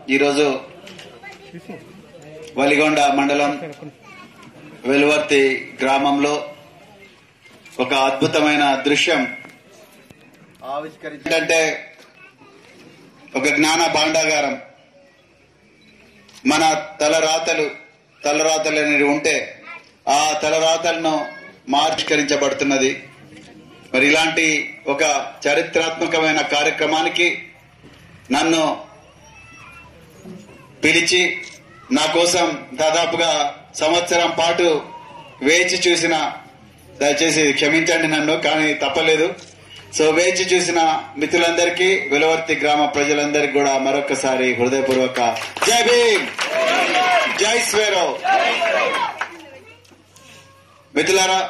ఈరోజు వలిగొండ మండలం వెలువర్తి గ్రామంలో ఒక అద్భుతమైన దృశ్యం ఆవిష్కరించంటే ఒక జ్ఞాన భాండాగారం మన తలరాతలు తలరాతలు అనేవి ఉంటే ఆ తలరాతలను మార్చకరించబడుతున్నది మరి ఇలాంటి ఒక చరిత్రాత్మకమైన కార్యక్రమానికి నన్ను పిలిచి నా కోసం దాదాపుగా సంవత్సరం పాటు వేచి చూసిన దయచేసి క్షమించండి నన్ను కానీ తప్పలేదు సో వేచి చూసిన మిత్రులందరికీ వెలవర్తి గ్రామ ప్రజలందరికీ కూడా మరొకసారి హృదయపూర్వక జై భీమ్ జై స్వేరావ్ మిత్రులారా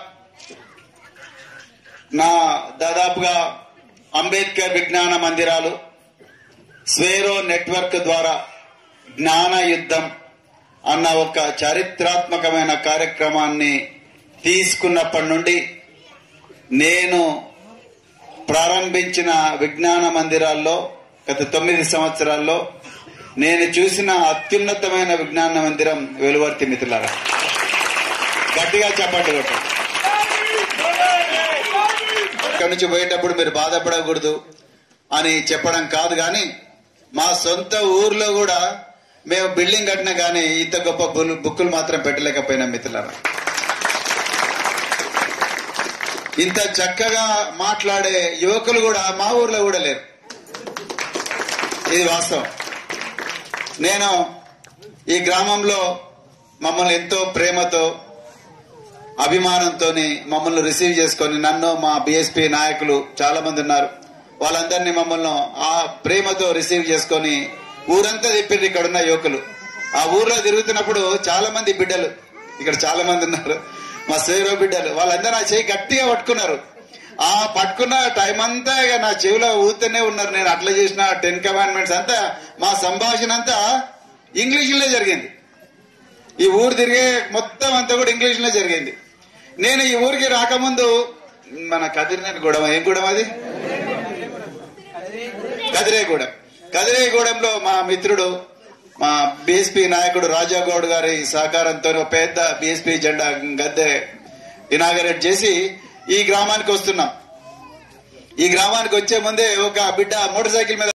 నా దాదాపుగా అంబేద్కర్ విజ్ఞాన మందిరాలు స్వేరో నెట్వర్క్ ద్వారా జ్ఞాన యుద్ధం అన్న ఒక చారిత్రాత్మకమైన కార్యక్రమాన్ని తీసుకున్నప్పటి నుండి నేను ప్రారంభించిన విజ్ఞాన మందిరాల్లో గత తొమ్మిది సంవత్సరాల్లో నేను చూసిన అత్యున్నతమైన విజ్ఞాన మందిరం వెలువర్తి మిత్రులారా గట్టిగా చెప్పండి కొట్టండి ఇక్కడి నుంచి పోయేటప్పుడు మీరు బాధపడకూడదు అని చెప్పడం కాదు కానీ మా సొంత ఊర్లో కూడా మేము బిల్డింగ్ కట్టినా కానీ ఇంత గొప్ప బుల్- బుక్కులు మాత్రం పెట్టలేకపోయినాం మిత్రులారా ఇంత చక్కగా మాట్లాడే యువకులు కూడా మా ఊర్లో కూడా లేరు ఇది వాస్తవం నేను ఈ గ్రామంలో మమ్మల్ని ఎంతో ప్రేమతో అభిమానంతో మమ్మల్ని రిసీవ్ చేసుకొని నన్ను మా బిఎస్పీ నాయకులు చాలా మంది ఉన్నారు వాళ్ళందరినీ మమ్మల్ని ఆ ప్రేమతో రిసీవ్ చేసుకొని ఊరంతా తిప్పిండ్రు ఇక్కడ ఉన్న యువకులు ఆ ఊర్లో తిరుగుతున్నప్పుడు చాలా మంది బిడ్డలు ఇక్కడ చాలా మంది ఉన్నారు మా సేరో బిడ్డలు వాళ్ళందరూ నా చేయి గట్టిగా పట్టుకున్నారు ఆ పట్టుకున్న టైం అంతా ఇక నా చెవిలో ఊతూనే ఉన్నారు నేను అట్లా చేసిన టెన్ కమాండ్మెంట్స్ అంతా మా సంభాషణ అంతా ఇంగ్లీష్లోనే జరిగింది ఈ ఊరు తిరిగే మొత్తం అంతా కూడా ఇంగ్లీష్ లో జరిగింది నేను ఈ ఊరికి రాకముందు మన కదిరినేని గూడెం ఏం గూడెం అది కదిరేగూడెం కదిరేగూడెంలో మా మిత్రుడు మా బిఎస్పీ నాయకుడు రాజాగౌడ్ గారి సహకారంతో ఒక పెద్ద బిఎస్పీ జెండా గద్దె ఇనాగరేట్ చేసి ఈ గ్రామానికి వస్తున్నాం ఈ గ్రామానికి వచ్చే ముందే ఒక బిడ్డ మోటార్ సైకిల్ మీద